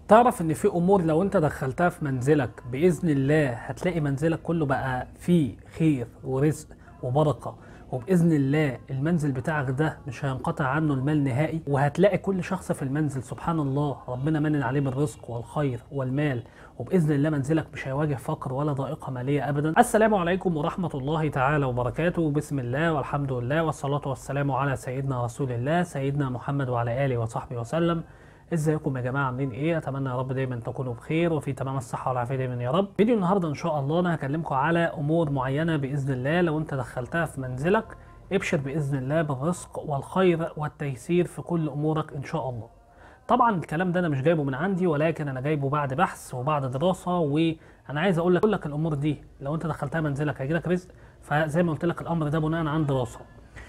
تعرف ان في امور لو انت دخلتها في منزلك باذن الله هتلاقي منزلك كله بقى فيه خير ورزق وبركه وباذن الله المنزل بتاعك ده مش هينقطع عنه المال نهائي وهتلاقي كل شخص في المنزل سبحان الله ربنا منن عليه بالرزق والخير والمال وباذن الله منزلك مش هيواجه فقر ولا ضائقه ماليه ابدا السلام عليكم ورحمه الله تعالى وبركاته بسم الله والحمد لله والصلاه والسلام على سيدنا رسول الله سيدنا محمد وعلى اله وصحبه وسلم ازيكم يا جماعه عاملين ايه اتمنى يا رب دايما تكونوا بخير وفي تمام الصحه والعافيه دايما يا رب فيديو النهارده ان شاء الله انا هكلمكم على امور معينه باذن الله لو انت دخلتها في منزلك ابشر باذن الله بالرزق والخير والتيسير في كل امورك ان شاء الله طبعا الكلام ده انا مش جايبه من عندي ولكن انا جايبه بعد بحث وبعد دراسه وانا عايز اقول لك اقول لك الامور دي لو انت دخلتها منزلك هيجي لك رزق فزي ما قلت لك الامر ده بناء عن دراسه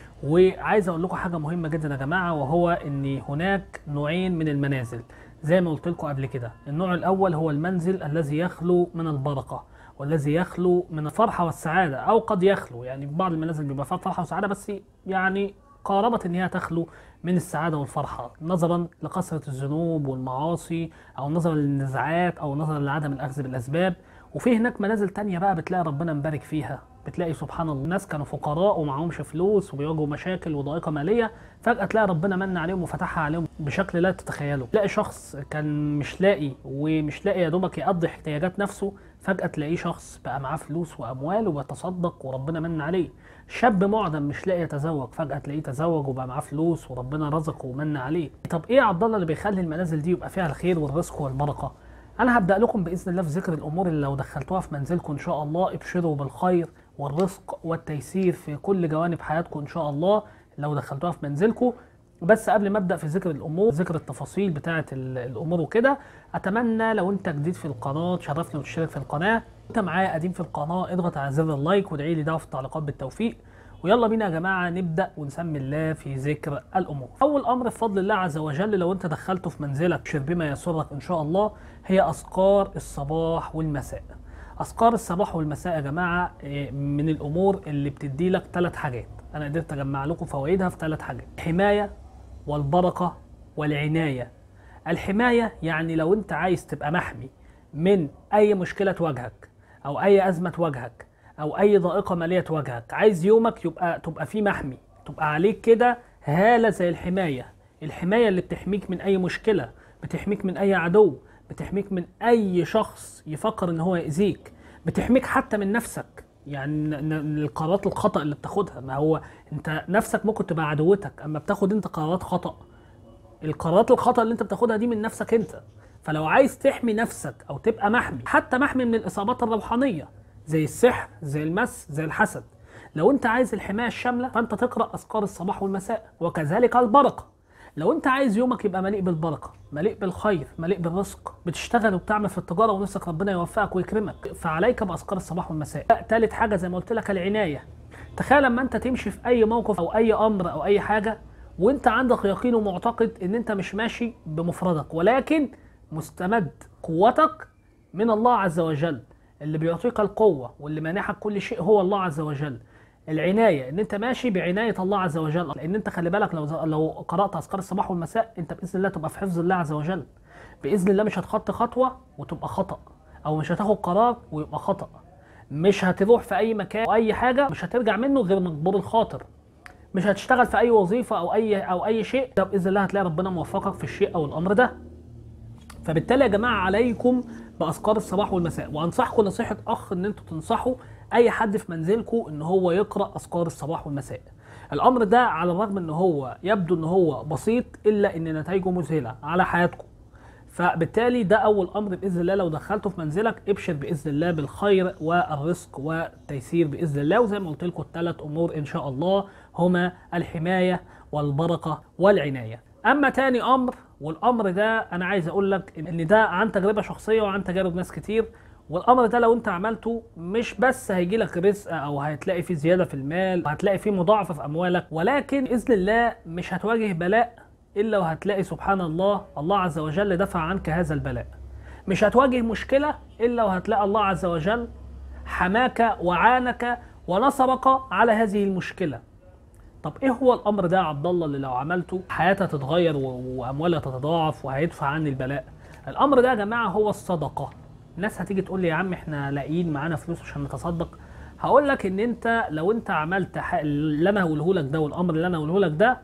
وعايز اقول لكم حاجه مهمه جدا يا جماعه وهو ان هناك نوعين من المنازل زي ما قلت لكم قبل كده النوع الاول هو المنزل الذي يخلو من البركه والذي يخلو من الفرحه والسعاده او قد يخلو يعني بعض المنازل بيبقى فيها فرحه وسعاده بس يعني قاربت ان هي تخلو من السعاده والفرحه نظرا لكثره الذنوب والمعاصي او نظرا للنزاعات او نظرا لعدم الاخذ بالاسباب وفي هناك منازل تانية بقى بتلاقي ربنا مبارك فيها بتلاقي سبحان الله الناس كانوا فقراء ومعهمش فلوس وبيواجهوا مشاكل وضائقه ماليه فجاه تلاقي ربنا من عليهم وفتحها عليهم بشكل لا تتخيله تلاقي شخص كان مش لاقي ومش لاقي يا دوبك يقضي احتياجات نفسه فجاه تلاقيه شخص بقى معاه فلوس واموال وبيتصدق وربنا من عليه شاب معدم مش لاقي يتزوج فجاه تلاقيه تزوج وبقى معاه فلوس وربنا رزقه ومن عليه طب ايه يا عبد الله اللي بيخلي المنازل دي يبقى فيها الخير والرزق والبركه انا هبدا لكم باذن الله في ذكر الامور اللي لو دخلتوها في منزلكم ان شاء الله ابشروا بالخير والرزق والتيسير في كل جوانب حياتكم ان شاء الله لو دخلتوها في منزلكم بس قبل ما ابدا في ذكر الامور ذكر التفاصيل بتاعه الامور وكده اتمنى لو انت جديد في القناه تشرفني وتشترك في القناه انت معايا قديم في القناه اضغط على زر اللايك وادعي لي دعوه في التعليقات بالتوفيق ويلا بينا يا جماعه نبدا ونسمي الله في ذكر الامور. اول امر بفضل الله عز وجل لو انت دخلته في منزلك شر بما يسرك ان شاء الله هي اذكار الصباح والمساء. اذكار الصباح والمساء يا جماعه من الامور اللي بتدي لك ثلاث حاجات، انا قدرت اجمع لكم فوائدها في ثلاث حاجات، الحمايه والبركه والعنايه. الحمايه يعني لو انت عايز تبقى محمي من اي مشكله تواجهك او اي ازمه تواجهك او اي ضائقه ماليه تواجهك عايز يومك يبقى تبقى فيه محمي تبقى عليك كده هاله زي الحمايه الحمايه اللي بتحميك من اي مشكله بتحميك من اي عدو بتحميك من اي شخص يفكر ان هو يأذيك بتحميك حتى من نفسك يعني القرارات الخطأ اللي بتاخدها ما هو انت نفسك ممكن تبقى عدوتك اما بتاخد انت قرارات خطأ القرارات الخطأ اللي انت بتاخدها دي من نفسك انت فلو عايز تحمي نفسك او تبقى محمي حتى محمي من الاصابات الروحانيه زي السحر زي المس زي الحسد لو انت عايز الحمايه الشامله فانت تقرا اذكار الصباح والمساء وكذلك البركه لو انت عايز يومك يبقى مليء بالبركه مليء بالخير مليء بالرزق بتشتغل وبتعمل في التجاره ونفسك ربنا يوفقك ويكرمك فعليك باذكار الصباح والمساء ثالث حاجه زي ما قلت لك العنايه تخيل لما انت تمشي في اي موقف او اي امر او اي حاجه وانت عندك يقين ومعتقد ان انت مش ماشي بمفردك ولكن مستمد قوتك من الله عز وجل اللي بيعطيك القوة واللي مانحك كل شيء هو الله عز وجل العناية ان انت ماشي بعناية الله عز وجل لان انت خلي بالك لو لو قرأت اذكار الصباح والمساء انت باذن الله تبقى في حفظ الله عز وجل باذن الله مش هتخطي خطوة وتبقى خطأ او مش هتاخد قرار ويبقى خطأ مش هتروح في اي مكان او اي حاجة مش هترجع منه غير مجبور الخاطر مش هتشتغل في اي وظيفة او اي او اي شيء ده باذن الله هتلاقي ربنا موفقك في الشيء او الامر ده فبالتالي يا جماعه عليكم باذكار الصباح والمساء وانصحكم نصيحه اخ ان انتوا تنصحوا اي حد في منزلكم ان هو يقرا اذكار الصباح والمساء الامر ده على الرغم ان هو يبدو ان هو بسيط الا ان نتائجه مذهله على حياتكم فبالتالي ده اول امر باذن الله لو دخلته في منزلك ابشر باذن الله بالخير والرزق والتيسير باذن الله وزي ما قلت لكم الثلاث امور ان شاء الله هما الحمايه والبركه والعنايه اما تاني امر والامر ده انا عايز اقول لك ان ده عن تجربه شخصيه وعن تجارب ناس كتير والامر ده لو انت عملته مش بس هيجي لك رزق او هتلاقي فيه زياده في المال وهتلاقي فيه مضاعفه في اموالك ولكن باذن الله مش هتواجه بلاء الا وهتلاقي سبحان الله الله عز وجل دفع عنك هذا البلاء مش هتواجه مشكله الا وهتلاقي الله عز وجل حماك وعانك ونصرك على هذه المشكله طب ايه هو الامر ده يا عبد الله اللي لو عملته حياتها تتغير و- واموالها تتضاعف وهيدفع عني البلاء الامر ده يا جماعه هو الصدقه الناس هتيجي تقول لي يا عم احنا لاقيين معانا فلوس عشان نتصدق هقول لك ان انت لو انت عملت ح- اللي انا هقوله لك ده والامر اللي انا هقوله لك ده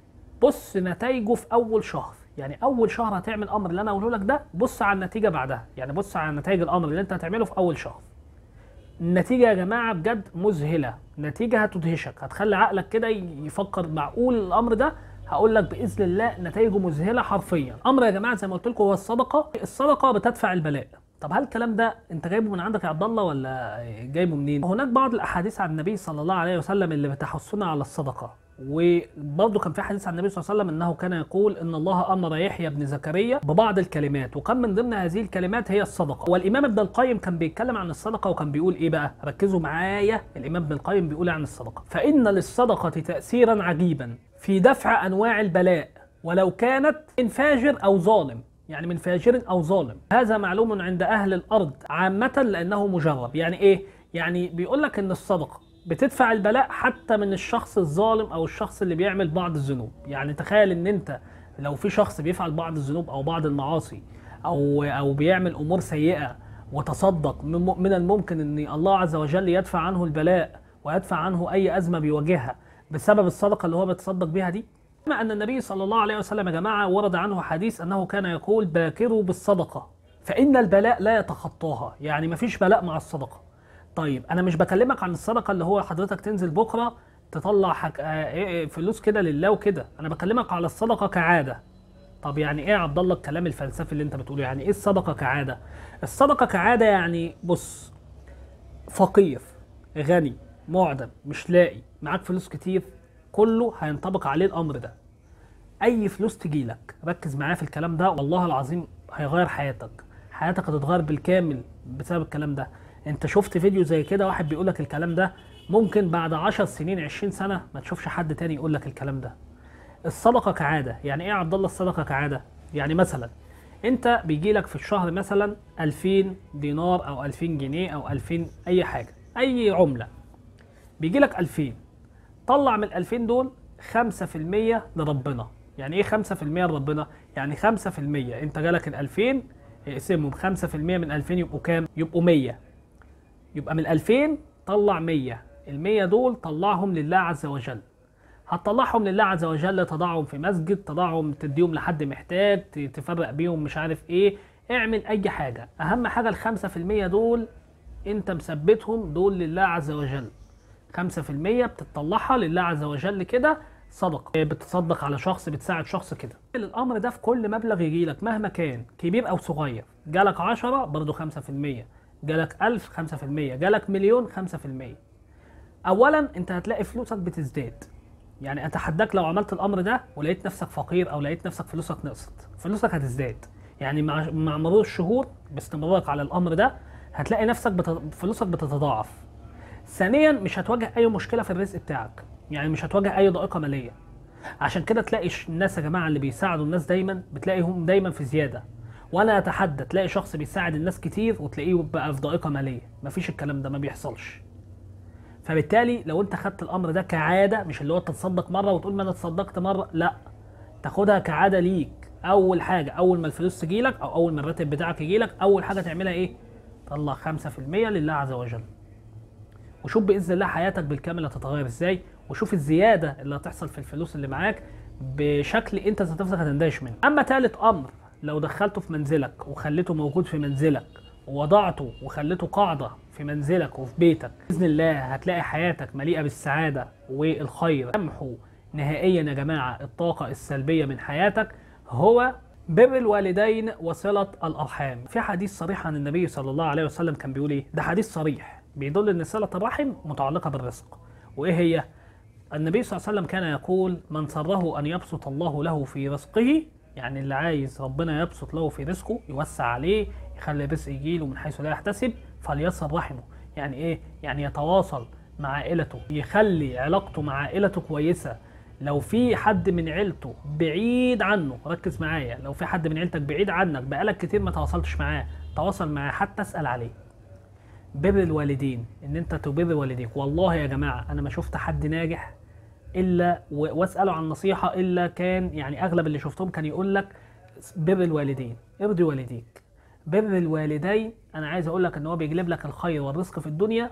بص نتائجه في اول شهر يعني اول شهر هتعمل الامر اللي انا هقوله لك ده بص على النتيجه بعدها يعني بص على نتائج الامر اللي انت هتعمله في اول شهر النتيجه يا جماعه بجد مذهله نتيجه هتدهشك هتخلي عقلك كده يفكر معقول الامر ده هقول لك باذن الله نتائجه مذهله حرفيا امر يا جماعه زي ما قلت لكم هو الصدقه الصدقه بتدفع البلاء طب هل الكلام ده انت جايبه من عندك يا عبد الله ولا جايبه منين هناك بعض الاحاديث عن النبي صلى الله عليه وسلم اللي بتحثنا على الصدقه وبرضه كان في حديث عن النبي صلى الله عليه وسلم انه كان يقول ان الله امر يحيى بن زكريا ببعض الكلمات وكان من ضمن هذه الكلمات هي الصدقه والامام ابن القيم كان بيتكلم عن الصدقه وكان بيقول ايه بقى ركزوا معايا الامام ابن القيم بيقول عن الصدقه فان للصدقه تاثيرا عجيبا في دفع انواع البلاء ولو كانت من فاجر او ظالم يعني من فاجر او ظالم هذا معلوم عند اهل الارض عامه لانه مجرب يعني ايه يعني بيقول لك ان الصدقه بتدفع البلاء حتى من الشخص الظالم او الشخص اللي بيعمل بعض الذنوب يعني تخيل ان انت لو في شخص بيفعل بعض الذنوب او بعض المعاصي او او بيعمل امور سيئه وتصدق من من الممكن ان الله عز وجل يدفع عنه البلاء ويدفع عنه اي ازمه بيواجهها بسبب الصدقه اللي هو بيتصدق بيها دي كما ان النبي صلى الله عليه وسلم يا جماعه ورد عنه حديث انه كان يقول باكروا بالصدقه فان البلاء لا يتخطاها يعني مفيش بلاء مع الصدقه طيب انا مش بكلمك عن الصدقه اللي هو حضرتك تنزل بكره تطلع حك... آه إيه إيه فلوس كده لله وكده انا بكلمك على الصدقه كعاده طب يعني ايه يا عبد الله الكلام الفلسفي اللي انت بتقوله يعني ايه الصدقه كعاده الصدقه كعاده يعني بص فقير غني معدم مش لاقي معاك فلوس كتير كله هينطبق عليه الامر ده اي فلوس تجيلك ركز معايا في الكلام ده والله العظيم هيغير حياتك حياتك هتتغير بالكامل بسبب الكلام ده انت شفت فيديو زي كده واحد بيقول لك الكلام ده ممكن بعد 10 سنين 20 سنه ما تشوفش حد تاني يقول لك الكلام ده الصدقه كعاده يعني ايه يا عبد الله الصدقه كعاده يعني مثلا انت بيجي لك في الشهر مثلا 2000 دينار او 2000 جنيه او 2000 اي حاجه اي عمله بيجي لك 2000 طلع من ال 2000 دول 5% لربنا يعني ايه 5% لربنا يعني 5% انت جالك ال 2000 اقسمهم 5% من 2000 يبقوا كام يبقوا 100 يبقى من 2000 طلع 100 ال 100 دول طلعهم لله عز وجل هتطلعهم لله عز وجل تضعهم في مسجد تضعهم تديهم لحد محتاج ت- تفرق بيهم مش عارف ايه اعمل اي حاجة اهم حاجة الخمسة في المية دول انت مثبتهم دول لله عز وجل خمسة في المية بتطلعها لله عز وجل كده صدقة بتصدق على شخص بتساعد شخص كده الامر ده في كل مبلغ يجي لك مهما كان كبير او صغير جالك عشرة برضو خمسة في المية جالك ألف خمسة في المية جالك مليون خمسة في المية اولا انت هتلاقي فلوسك بتزداد يعني اتحداك لو عملت الامر ده ولقيت نفسك فقير او لقيت نفسك فلوسك نقصت فلوسك هتزداد يعني مع مع مرور الشهور باستمرارك على الامر ده هتلاقي نفسك بت... فلوسك بتتضاعف ثانيا مش هتواجه اي مشكله في الرزق بتاعك يعني مش هتواجه اي ضائقه ماليه عشان كده تلاقي ش- الناس يا جماعه اللي بيساعدوا الناس دايما بتلاقيهم دايما في زياده ولا اتحدى تلاقي شخص بيساعد الناس كتير وتلاقيه بقى في ضائقه ماليه مفيش الكلام ده ما بيحصلش فبالتالي لو انت خدت الامر ده كعاده مش اللي هو تتصدق مره وتقول ما انا اتصدقت مره لا تاخدها كعاده ليك اول حاجه اول ما الفلوس تجيلك او اول ما الراتب بتاعك يجيلك اول حاجه تعملها ايه طلع 5% لله عز وجل وشوف باذن الله حياتك بالكامل هتتغير ازاي وشوف الزياده اللي هتحصل في الفلوس اللي معاك بشكل انت ذات نفسك هتندهش منه اما ثالث امر لو دخلته في منزلك وخليته موجود في منزلك ووضعته وخليته قاعده في منزلك وفي بيتك باذن الله هتلاقي حياتك مليئه بالسعاده والخير تمحو نهائيا يا جماعه الطاقه السلبيه من حياتك هو بر الوالدين وصلة الأرحام في حديث صريح عن النبي صلى الله عليه وسلم كان بيقول إيه؟ ده حديث صريح بيدل أن صلة الرحم متعلقة بالرزق وإيه هي؟ النبي صلى الله عليه وسلم كان يقول من سره أن يبسط الله له في رزقه يعني اللي عايز ربنا يبسط له في رزقه يوسع عليه يخلي الرزق يجيله من حيث لا يحتسب فليصل رحمه يعني إيه؟ يعني يتواصل مع عائلته يخلي علاقته مع عائلته كويسة لو في حد من عيلته بعيد عنه ركز معايا لو في حد من عيلتك بعيد عنك بقالك كتير ما تواصلتش معاه تواصل معاه حتى اسال عليه بر الوالدين ان انت تبر والديك والله يا جماعه انا ما شفت حد ناجح الا و- واساله عن نصيحه الا كان يعني اغلب اللي شفتهم كان يقول لك بر الوالدين ارضي والديك بر الوالدين انا عايز اقول لك ان هو بيجلب لك الخير والرزق في الدنيا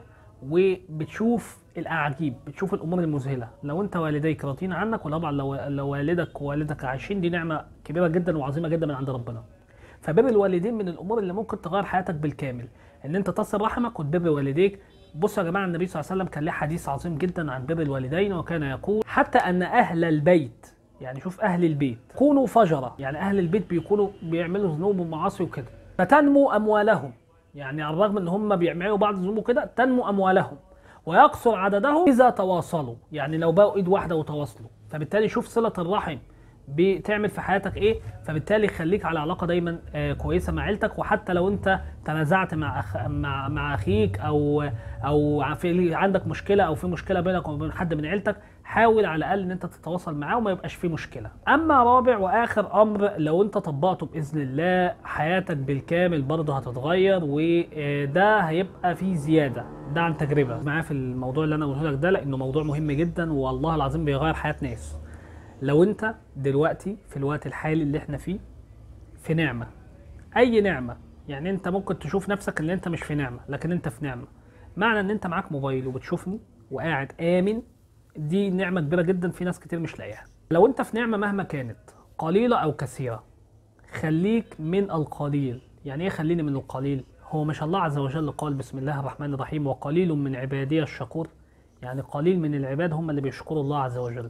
وبتشوف الاعاجيب بتشوف الامور المذهله لو انت والديك راضيين عنك وطبعا لو لو والدك ووالدك عايشين دي نعمه كبيره جدا وعظيمه جدا من عند ربنا فبر الوالدين من الامور اللي ممكن تغير حياتك بالكامل ان انت تصل رحمك وتبر والديك بصوا يا جماعه النبي صلى الله عليه وسلم كان له حديث عظيم جدا عن بر الوالدين وكان يقول حتى ان اهل البيت يعني شوف اهل البيت كونوا فجره يعني اهل البيت بيكونوا بيعملوا ذنوب ومعاصي وكده فتنمو اموالهم يعني على الرغم ان هم بيعملوا بعض الذنوب وكده تنمو اموالهم ويقصر عددهم اذا تواصلوا يعني لو بقوا ايد واحده وتواصلوا فبالتالي شوف صله الرحم بتعمل في حياتك ايه فبالتالي خليك على علاقه دايما آه، كويسه مع عيلتك وحتى لو انت تنازعت مع أخ... مع مع اخيك او او في عندك مشكله او في مشكله بينك وبين حد من عيلتك حاول على الاقل ان انت تتواصل معاه وما يبقاش فيه مشكله اما رابع واخر امر لو انت طبقته باذن الله حياتك بالكامل برضه هتتغير وده هيبقى فيه زياده ده عن تجربه معاه في الموضوع اللي انا قلته لك ده لانه موضوع مهم جدا والله العظيم بيغير حياه ناس لو انت دلوقتي في الوقت الحالي اللي احنا فيه في نعمه اي نعمه يعني انت ممكن تشوف نفسك ان انت مش في نعمه لكن انت في نعمه معنى ان انت معاك موبايل وبتشوفني وقاعد امن دي نعمه كبيره جدا في ناس كتير مش لاقيها لو انت في نعمه مهما كانت قليله او كثيره خليك من القليل يعني ايه خليني من القليل هو مش الله عز وجل قال بسم الله الرحمن الرحيم وقليل من عبادي الشكور يعني قليل من العباد هم اللي بيشكروا الله عز وجل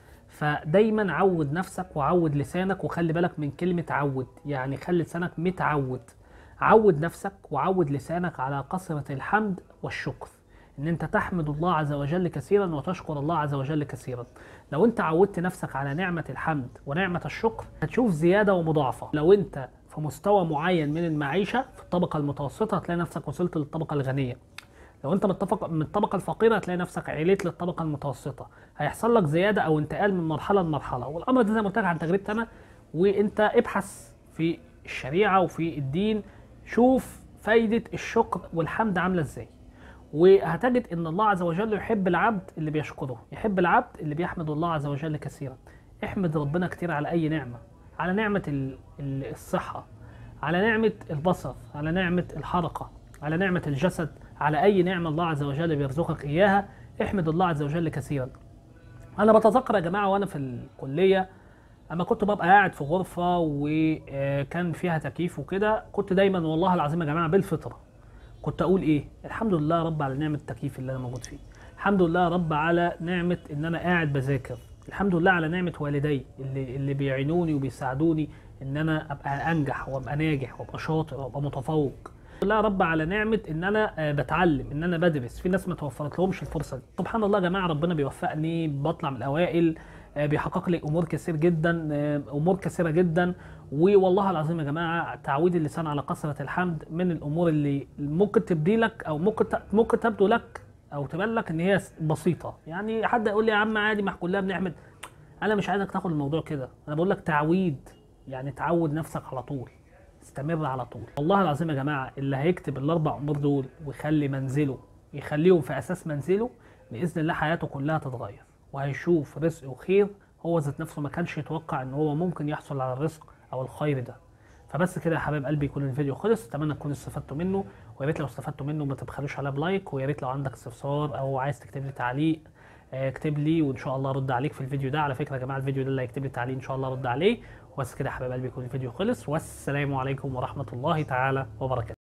فدايما عود نفسك وعود لسانك وخلي بالك من كلمة عود يعني خلي لسانك متعود عود نفسك وعود لسانك على كثرة الحمد والشكر ان انت تحمد الله عز وجل كثيرا وتشكر الله عز وجل كثيرا لو انت عودت نفسك على نعمة الحمد ونعمة الشكر هتشوف زيادة ومضاعفة لو انت في مستوى معين من المعيشة في الطبقة المتوسطة هتلاقي نفسك وصلت للطبقة الغنية لو انت من الطبقه من الطبقه الفقيره هتلاقي نفسك عليت للطبقه المتوسطه هيحصل لك زياده او انتقال من مرحله لمرحله والامر ده زي ما قلت لك عن تجربتي انا وانت ابحث في الشريعه وفي الدين شوف فايده الشكر والحمد عامله ازاي وهتجد ان الله عز وجل يحب العبد اللي بيشكره يحب العبد اللي بيحمد الله عز وجل كثيرا احمد ربنا كتير على اي نعمه على نعمه ال- ال- الصحه على نعمه البصر على نعمه الحركه على نعمه الجسد على اي نعمه الله عز وجل بيرزقك اياها احمد الله عز وجل كثيرا انا بتذكر يا جماعه وانا في الكليه اما كنت ببقى قاعد في غرفه وكان فيها تكييف وكده كنت دايما والله العظيم يا جماعه بالفطره كنت اقول ايه الحمد لله يا رب على نعمه التكييف اللي انا موجود فيه الحمد لله يا رب على نعمه ان انا قاعد بذاكر الحمد لله على نعمه والدي اللي اللي بيعينوني وبيساعدوني ان انا ابقى انجح وابقى ناجح وابقى شاطر وابقى متفوق الحمد لله يا رب على نعمه ان انا آه، بتعلم ان انا بدرس في ناس ما توفرت لهمش الفرصه دي سبحان الله يا جماعه ربنا بيوفقني بطلع من الاوائل آه، بيحقق لي امور كثير جدا آه، امور كثيره جدا والله العظيم يا جماعه تعويد اللسان على كثره الحمد من الامور اللي ممكن تبدي لك او ممكن ت- ممكن تبدو لك او تبان لك ان هي بسيطه يعني حد يقول لي يا عم عادي ما كلها بنعمل انا مش عايزك تاخد الموضوع كده انا بقول لك تعويد يعني تعود نفسك على طول استمر على طول والله العظيم يا جماعه اللي هيكتب الاربع امور دول ويخلي منزله يخليهم في اساس منزله باذن الله حياته كلها تتغير وهيشوف رزق وخير هو ذات نفسه ما كانش يتوقع ان هو ممكن يحصل على الرزق او الخير ده فبس كده يا حبايب قلبي يكون الفيديو خلص اتمنى تكونوا استفدتوا منه ويا ريت لو استفدتوا منه ما تبخلوش عليا بلايك ويا ريت لو عندك استفسار او عايز تكتب لي تعليق آه، اكتب لي وان شاء الله ارد عليك في الفيديو ده على فكره يا جماعه الفيديو ده اللي هيكتب لي تعليق ان شاء الله ارد عليه وبس كده يا حبايب قلبي يكون الفيديو خلص والسلام عليكم ورحمه الله تعالى وبركاته